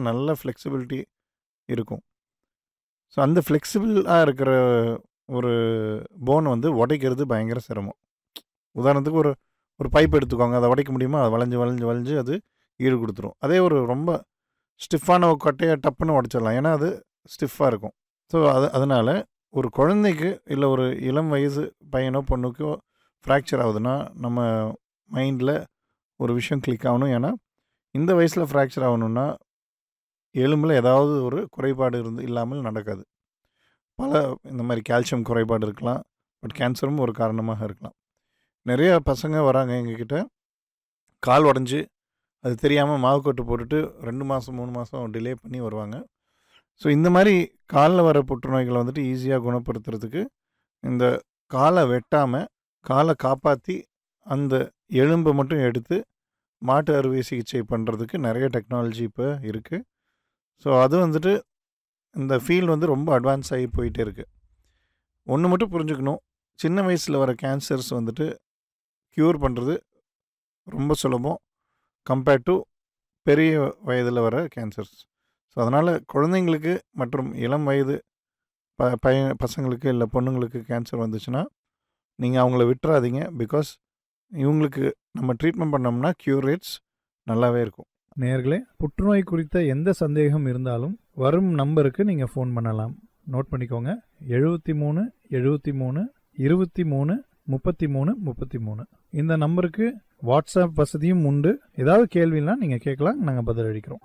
நல்ல ஃப்ளெக்சிபிலிட்டி இருக்கும் ஸோ அந்த ஃப்ளெக்சிபிளாக இருக்கிற ஒரு போன் வந்து உடைக்கிறது பயங்கர சிரமம் உதாரணத்துக்கு ஒரு ஒரு பைப் எடுத்துக்கோங்க அதை உடைக்க முடியுமா அது வளைஞ்சு வளைஞ்சு வளைஞ்சு அது ஈடு கொடுத்துரும் அதே ஒரு ரொம்ப ஸ்டிஃபான ஒரு கொட்டையை டப்புன்னு உடச்சிடலாம் ஏன்னா அது ஸ்டிஃபாக இருக்கும் ஸோ அது அதனால் ஒரு குழந்தைக்கு இல்லை ஒரு இளம் வயசு பையனோ பொண்ணுக்கோ ஃப்ராக்சர் ஆகுதுன்னா நம்ம மைண்டில் ஒரு விஷயம் கிளிக் ஆகணும் ஏன்னா இந்த வயசில் ஃப்ராக்சர் ஆகணும்னா எலும்பில் ஏதாவது ஒரு குறைபாடு இருந்து இல்லாமல் நடக்காது பல இந்த மாதிரி கால்சியம் குறைபாடு இருக்கலாம் பட் கேன்சரும் ஒரு காரணமாக இருக்கலாம் நிறைய பசங்க வராங்க எங்ககிட்ட கால் உடஞ்சி அது தெரியாமல் மாவு கொட்டு போட்டுட்டு ரெண்டு மாதம் மூணு மாதம் டிலே பண்ணி வருவாங்க ஸோ இந்த மாதிரி காலில் வர புற்றுநோய்களை வந்துட்டு ஈஸியாக குணப்படுத்துறதுக்கு இந்த காலை வெட்டாமல் காலை காப்பாற்றி அந்த எலும்பை மட்டும் எடுத்து மாட்டு அறுவை சிகிச்சை பண்ணுறதுக்கு நிறைய டெக்னாலஜி இப்போ இருக்குது ஸோ அது வந்துட்டு இந்த ஃபீல்டு வந்து ரொம்ப அட்வான்ஸ் ஆகி போயிட்டே இருக்குது ஒன்று மட்டும் புரிஞ்சுக்கணும் சின்ன வயசில் வர கேன்சர்ஸ் வந்துட்டு க்யூர் பண்ணுறது ரொம்ப சுலபம் கம்பேர்ட் டு பெரிய வயதில் வர கேன்சர்ஸ் ஸோ அதனால் குழந்தைங்களுக்கு மற்றும் இளம் வயது ப பைய பசங்களுக்கு இல்லை பொண்ணுங்களுக்கு கேன்சர் வந்துச்சுன்னா நீங்கள் அவங்கள விட்டுறாதீங்க பிகாஸ் இவங்களுக்கு நம்ம ட்ரீட்மெண்ட் பண்ணோம்னா க்யூர் ரேட்ஸ் நல்லாவே இருக்கும் நேர்களே புற்றுநோய் குறித்த எந்த சந்தேகம் இருந்தாலும் வரும் நம்பருக்கு நீங்கள் ஃபோன் பண்ணலாம் நோட் பண்ணிக்கோங்க எழுபத்தி மூணு எழுபத்தி மூணு இருபத்தி மூணு முப்பத்தி மூணு முப்பத்தி மூணு இந்த நம்பருக்கு வாட்ஸ்அப் வசதியும் உண்டு ஏதாவது கேள்வினா நீங்கள் கேட்கலாம் நாங்கள் பதிலளிக்கிறோம்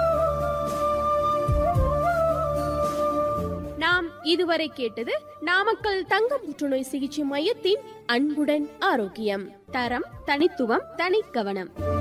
நாம் இதுவரை கேட்டது நாமக்கல் தங்க புற்றுநோய் சிகிச்சை மையத்தின் அன்புடன் ஆரோக்கியம் தரம் தனித்துவம் தனிக்கவனம்